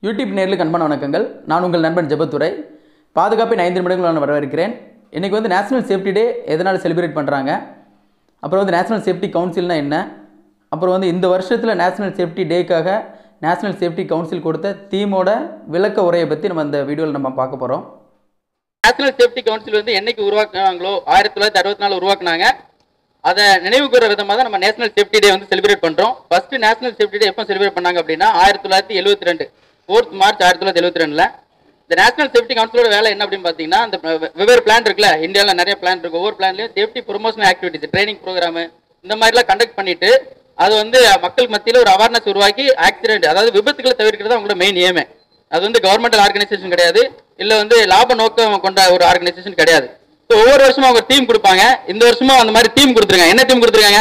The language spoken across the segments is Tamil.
யூடியூப் நேரில் கண்பான வணக்கங்கள் நான் உங்கள் நண்பன் ஜெபத்துரை பாதுகாப்பின் ஐந்து நிமிடங்கள் நான் வரவேற்கிறேன் இன்றைக்கி வந்து நேஷனல் சேஃப்டி டே எதனால் செலிப்ரேட் பண்ணுறாங்க அப்புறம் வந்து நேஷனல் சேஃப்டி கவுன்சில்னா என்ன அப்புறம் வந்து இந்த வருஷத்தில் நேஷனல் சேஃப்டி டேக்காக நேஷனல் சேஃப்டி கவுன்சில் கொடுத்த தீமோட விளக்க உரையை பற்றி நம்ம இந்த வீடியோவில் நம்ம பார்க்க போகிறோம் நேஷனல் சேஃப்டி கவுன்சில் வந்து என்னைக்கு உருவாக்குனாங்களோ ஆயிரத்தி தொள்ளாயிரத்தி அறுபத்தி நாலு உருவாக்குனாங்க அதை நினைவு கூற விதமாக தான் நம்ம நேஷனல் சேஃப்டி டே வந்து செலிப்ரேட் பண்ணுறோம் ஃபர்ஸ்ட் நேஷனல் சேஃப்டி டே எப்போ செலிப்ரேட் பண்ணாங்க அப்படின்னா ஆயிரத்தி தொள்ளாயிரத்தி எழுபத்தி ரெண்டு ஃபோர்த் மார்ச் ஆயிரத்தி தொள்ளாயிரத்தி எழுபத்தி ரெண்டில் இந்த நேஷனல் சேஃப்டி கவுன்சிலோட வேலை என்ன அப்படின்னு பார்த்தீங்கன்னா அந்த வெ- வெவ்வேறு பிளான் இருக்குல்ல இந்தியாவில் நிறைய பிளான் இருக்கு ஒவ்வொரு பிளான்லையும் safety promotional activities training program இந்த மாதிரிலாம் கண்டக்ட் பண்ணிட்டு அது வந்து மக்கள் மத்தியில் ஒரு அவேர்னஸ் உருவாக்கி ஆக்சிடென்ட் அதாவது விபத்துகளை தவிர்க்கிறது அவங்களோட மெயின் ஏமே அது வந்து கவர்மெண்டல் ஆர்கனைசேஷன் கிடையாது இல்ல வந்து லாப நோக்கம் கொண்ட ஒரு ஆர்கனைசேஷன் கிடையாது ஸோ ஒவ்வொரு வருஷமும் அவங்க டீம் கொடுப்பாங்க இந்த வருஷமும் அந்த மாதிரி டீம் கொடுத்துருக்காங்க என்ன டீம் கொடுத்துருக்காங்க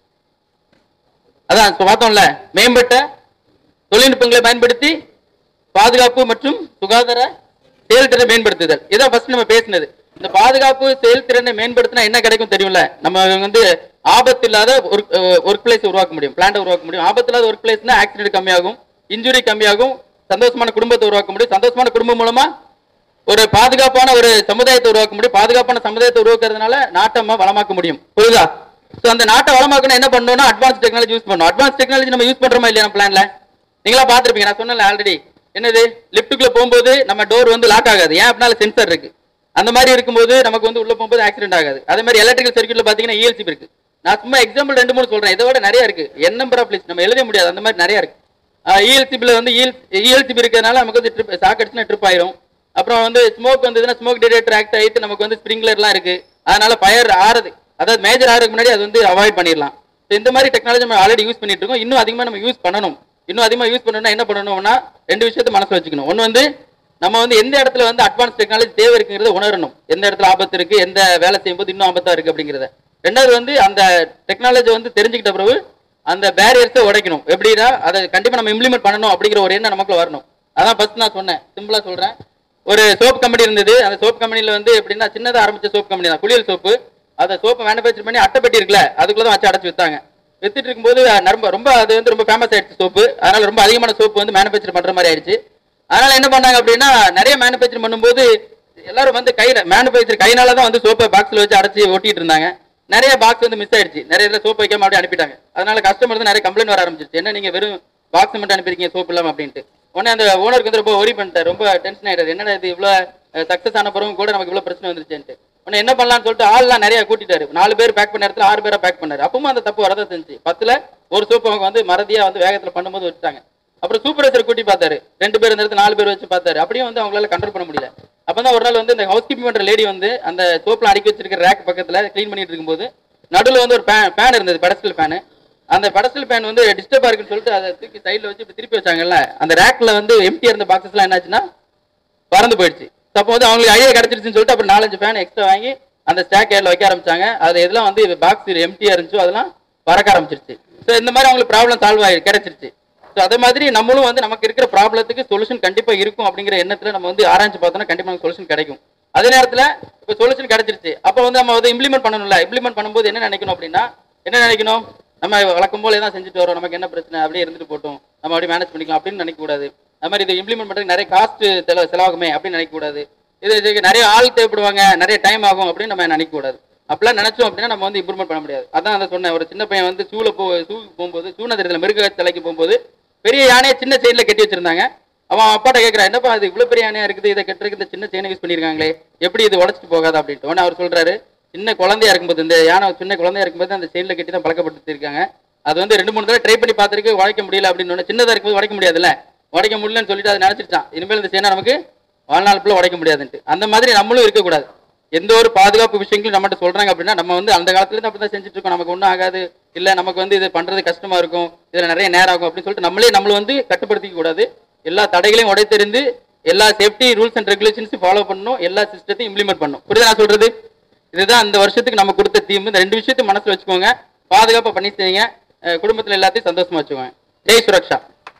அதான் இப்ப பார்த்தோம்ல மேம்பட்ட தொழில்நுட்பங்களை பயன்படுத்தி பாதுகாப்பு மற்றும் சுகாதார செயல்திறனை மேம்படுத்துதல் இதான் ஃபர்ஸ்ட் நம்ம பேசினது இந்த பாதுகாப்பு செயல்திறனை மேம்படுத்தினா என்ன கிடைக்கும் தெரியும்ல நம்ம வந்து ஆபத்து இல்லாத ஒர்க் பிளேஸ் உருவாக்க முடியும் பிளான்ட் உருவாக்க முடியும் ஆபத்து இல்லாத ஒர்க் பிளேஸ்னா ஆக்சிடென்ட் கம்மியாகும் இன்ஜுரி கம்மியாகும் சந்தோஷமான குடும்பத்தை உருவாக்க முடியும் சந்தோஷமான குடும்பம் மூலமா ஒரு பாதுகாப்பான ஒரு சமுதாயத்தை உருவாக்க முடியும் பாதுகாப்பான சமுதாயத்தை உருவாக்குறதுனால நாட்டை நம்ம வளமாக்க முடியும் புரியுதா ஸோ அந்த நாட்டை வளமாக்கணும் என்ன பண்ணணும்னா அட்வான்ஸ் டெக்னாலஜி யூஸ் பண்ணணும் அட்வான்ஸ் டெக்னாலஜி நம்ம யூஸ் பண்றோமா இல்லையா நம்ம பிளான்ல நீங்களா பார்த்திருப்பீங்க நான் சொன்னேன்ல ஆல்ரெடி என்னது லிஃப்ட்டுக்குள்ள போகும்போது நம்ம டோர் வந்து லாக் ஆகாது ஏன் அப்படின்னால சென்சர் இருக்கு அந்த மாதிரி இருக்கும்போது நமக்கு வந்து உள்ள போகும்போது ஆக்சிடென்ட் ஆகாது அதே மாதிரி எலக்ட்ரிக்கல் சர்க்யூட்ல பாத்தீங்கன்னா இஎல்சி இருக்கு நான் சும்மா எக்ஸாம்பிள் ரெண்டு மூணு சொல்றேன் இதை விட நிறைய இருக்கு என் நம்பர் ஆஃப் லிஸ்ட் நம்ம எழுத முடியாது அந்த மாதிரி நிறைய இருக்கு இஎல்சிபியில் வந்து இஎல்சிபி இருக்கிறதுனால நமக்கு வந்து ட்ரிப் ஷாக் அடிச்சுனா ட்ரிப் ஆயிரும் அப்புறம் வந்து ஸ்மோக் வந்ததுன்னா ஸ்மோக் டிடெக்டர் ஆக்ட் ஆகிட்டு நமக்கு வந்து ஸ்ப்ரிங்க்லர்லாம் இருக்கு அதனால ஃபயர் ஆறுது அதாவது மேஜர் ஆறதுக்கு முன்னாடி அது வந்து அவாய்ட் பண்ணிடலாம் ஸோ இந்த மாதிரி டெக்னாலஜி நம்ம ஆல்ரெடி யூஸ் பண்ணிட்டு இருக்கோம் இன்னும் அதிகமாக நம்ம யூஸ் பண்ணணும் இன்னும் அதிகமாக யூஸ் பண்ணணும்னா என்ன பண்ணணும்னா ரெண்டு விஷயத்தை மனசுல வச்சுக்கணும் ஒன்று வந்து நம்ம வந்து எந்த இடத்துல வந்து அட்வான்ஸ் டெக்னாலஜி தேவை இருக்குங்கிறத உணரணும் எந்த இடத்துல ஆபத்து இருக்கு எந்த வேலை செய்யும்போது இன்னும் ஆபத்தா இருக்கு அப்படிங்கிறத ரெண்டாவது வந்து அந்த டெக்னாலஜி வந்து தெரிஞ்சுக்கிட்ட பிறகு அந்த பேரியர்ஸை உடைக்கணும் எப்படின்னா அதை கண்டிப்பா நம்ம இம்ப்ளிமெண்ட் பண்ணணும் அப்படிங்கிற ஒரு எண்ணம் நமக்குள்ள வரணும் அதான் ஃபர்ஸ்ட் நான் சொன்னேன் சிம்பிளா சொல்றேன் ஒரு சோப் கம்பெனி இருந்தது அந்த சோப் கம்பெனில வந்து எப்படின்னா சின்னதா ஆரம்பிச்ச சோப் கம்பெனி தான் குளியல் சோப்பு அதை சோப்பை மேனுஃபேக்சர் பண்ணி அட்டைப்பெட்டி இருக்குல்ல அதுக்குள்ள தான் வச்சு அடைச்சு வித்தாங்க வித்துட்டு இருக்கும்போது அஹ், ரொம்ப ரொம்ப அது வந்து ரொம்ப ஃபேமஸ் ஆயிடுச்சு சோப்பு அதனால ரொம்ப அதிகமான சோப்பு வந்து மேனுஃபேக்சர் பண்ற மாதிரி ஆயிடுச்சு அதனால என்ன பண்ணாங்க அப்படின்னா நிறைய மேனுஃபேக்சர் பண்ணும்போது எல்லாரும் வந்து கையில மேனுஃபேக்சர் கையினால தான் வந்து சோப்பை பாக்ஸ்ல வச்சு அடைச்சு ஒட்டிட்டு இருந்தாங்க நிறைய பாக்ஸ் வந்து மிஸ் ஆயிடுச்சு நிறைய இதுல சோப் வைக்காம அப்படியே அனுப்பிட்டாங்க அதனால கஸ்டமர் வந்து நிறைய கம்ப்ளைண்ட் வர ஆரம்பிச்சிருச்சு என்ன நீங்க வெறும் பாக்ஸ் மட்டும் அனுப்பியிருக்கீங்க சோப் இல்லாம அப்படின்ட்டு உடனே அந்த ஓனருக்கு வந்து ரொம்ப ஒரி பண்ணிட்டார் ரொம்ப டென்ஷன் ஆயிட்டாரு என்னடா இது இவ்வளவு சக்சஸ் ஆன பிறகு கூட நமக்கு இவ்வளவு பிரச்சனை வந்துருச்சுன்ட்டு உடனே என்ன பண்ணலாம்னு சொல்லிட்டு ஆள்லாம் நிறைய கூட்டிட்டாரு நாலு பேர் பேக் பண்ண இடத்துல ஆறு பேரா பேக் பண்ணாரு அப்பவும் அந்த தப்பு வரதான் செஞ்சு பத்துல ஒரு சோப்பு அவங்க வந்து மறதியா வந்து வேகத்துல பண்ணும்போது வச்சுட்டாங்க அப்புறம் சூப்பர்வைசர் கூட்டி பார்த்தாரு ரெண்டு பேர் இந்த இடத்துல நாலு பேர் வச்சு பார்த்தாரு அப்படியும் வந்து அவங்களால கண்ட்ரோல் பண்ண முடியல அப்பதான் ஒரு நாள் வந்து இந்த ஹவுஸ் கீப்பிங் பண்ற லேடி வந்து அந்த சோப்ல அடுக்கி வச்சிருக்கிற ரேக் பக்கத்துல க்ளீன் பண்ணிட்டு இருக்கும்போது நடுவில் வந்து ஒரு ஃபேன் ஃபேன் இருந்தது பெடஸ்டல் ஃபேனு அந்த பெடஸ்டல் ஃபேன் வந்து டிஸ்டர்பா இருக்குன்னு சொல்லிட்டு அதை தூக்கி சைடில் வச்சு இப்படி திருப்பி வச்சாங்கல்ல அந்த ரேக்ல வந்து எம்டியா இருந்த பாக்ஸஸ்லாம் என்னாச்சுன்னா பறந்து போயிடுச்சு அப்போ வந்து அவங்களுக்கு ஐடியா கிடைச்சிருச்சுன்னு சொல்லிட்டு அப்புறம் நாலஞ்சு ஃபேன் எக்ஸ்ட்ரா வாங்கி அந்த ஸ்டாக் ஏர்ல வைக்க ஆரம்பிச்சாங்க அது எதெல்லாம் வந்து பாக்ஸ் எம்டியா இருந்துச்சோ அதெல்லாம் பறக்க ஆரம்பிச்சிருச்சு ஸோ இந்த மாதிரி அவங்களுக்கு ப்ராப்ளம் சால்வ் ஆகி கிடைச்சிருச்சு ஸோ அதே மாதிரி நம்மளும் வந்து நமக்கு இருக்கிற ப்ராப்ளத்துக்கு சொல்யூஷன் கண்டிப்பா இருக்கும் அப்படிங்கிற எண்ணத்துல நம்ம வந்து ஆராய்ச்சி பார்த்தோம்னா கண்டிப்பா நமக்கு சொல்யூஷன் கிடைக்கும் அதே நேரத்துல இப்போ சொல்யூஷன் கிடைச்சிருச்சு அப்போ வந்து நம்ம வந்து இம்ப்ளிமெண்ட் பண்ணணும்ல இம்ப்ளிமெண்ட் பண்ணும்போது என்ன நினைக்கணும் அப்படின்னா என்ன நினைக்கணும் நம்ம வழக்கம் போல தான் செஞ்சுட்டு வரோம் நமக்கு என்ன பிரச்சனை அப்படியே இருந்துட்டு போட்டோம் நம்ம அப்படியே மேனேஜ் பண்ணிக்கலாம் அப்படின்னு நினைக்க கூடாது அது மாதிரி இதை இம்ப்ளிமெண்ட் பண்ணுறதுக்கு நிறைய காஸ்ட் செலவு செலவாகுமே அப்படின்னு நினைக்க கூடாது இது இதுக்கு நிறைய ஆள் தேவைப்படுவாங்க நிறைய டைம் ஆகும் அப்படின்னு நம்ம நினைக்க கூடாது அப்படிலாம் நினைச்சோம் அப்படின்னா நம்ம வந்து இம்ப்ரூவ்மெண்ட் பண்ண முடியாது அதான் அதை சொன்னேன் ஒரு சின்ன பையன் வந்து சூல போ சூக்கு போகும்போது சூனதிரத்தில் மிருக தலைக்கு போகும்போது பெரிய யானையை சின்ன செயின்ல கட்டி வச்சிருந்தாங்க அவன் அப்பாட்ட கேட்கறான் என்னப்பா இது இவ்வளவு பெரிய யானையா இருக்குது இதை கட்டுறதுக்கு இந்த சின்ன செயினை யூஸ் பண்ணிருக்காங்களே எப்படி இது உடச்சிட்டு போகாது அப்படின்ட்டு உடனே அவர் சொல்றாரு சின்ன குழந்தையா இருக்கும்போது இந்த யானை சின்ன குழந்தையா இருக்கும்போது அந்த செயின்ல கட்டி தான் பழக்கப்படுத்திருக்காங்க அது வந்து ரெண்டு மூணு தடவை ட்ரை பண்ணி பார்த்துருக்கு உடைக்க முடியல அப்படின்னு ஒன்று சின்னதா இருக்கும்போது உடைக்க முடியாதுல்ல உடைக்க முடியலன்னு சொல்லிட்டு அதை நினைச்சிட்டான் இனிமேல் இந்த செயினை நமக்கு வாழ்நாள் ஃபுல்லாக உடைக்க முடியாதுன்ட்டு அந்த மாதிரி நம்மளும் இருக்கக்கூடாது எந்த ஒரு பாதுகாப்பு விஷயங்களும் நம்மகிட்ட சொல்றாங்க அப்படின்னா நம்ம வந்து அந்த காலத்துல இருந்து அப்படி தான் செஞ்சுட்டு இருக்கோம் நமக்கு ஒன்றும் ஆகாது இல்ல நமக்கு வந்து இது பண்றது கஷ்டமா இருக்கும் இதுல நிறைய நேரம் ஆகும் அப்படின்னு சொல்லிட்டு நம்மளே நம்மள வந்து கட்டுப்படுத்திக்க கூடாது எல்லா தடைகளையும் உடைத்தெறிந்து எல்லா safety rules and regulations follow பண்ணணும் எல்லா சிஸ்டத்தையும் இம்ப்ளிமெண்ட் பண்ணணும் புரியுதா நான் சொல்றது இதுதான் அந்த வருஷத்துக்கு நம்ம கொடுத்த தீம் இந்த ரெண்டு விஷயத்தையும் மனசுல வச்சுக்கோங்க பாதுகாப்பா பண்ணி செய்யுங்க அஹ் குடும்பத்துல எல்லாத்தையும் சந்தோஷமா வச்சுக்கோங்க ஜெய் சுரக்ஷா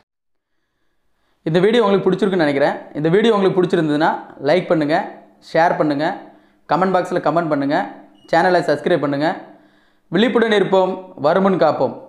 இந்த வீடியோ உங்களுக்கு பிடிச்சிருக்குன்னு நினைக்கிறேன் இந்த வீடியோ உங்களுக்கு பிடிச்சிருந்ததுன்னா லைக் பண்ணுங்கள் ஷேர் பண்ணுங்கள் கமெண்ட் பாக்ஸில் கமெண்ட் பண்ணுங்கள் சேனலை சப்ஸ்கிரைப் பண்ணுங்கள் விழிப்புடன் இருப்போம் வருமுன் காப்போம்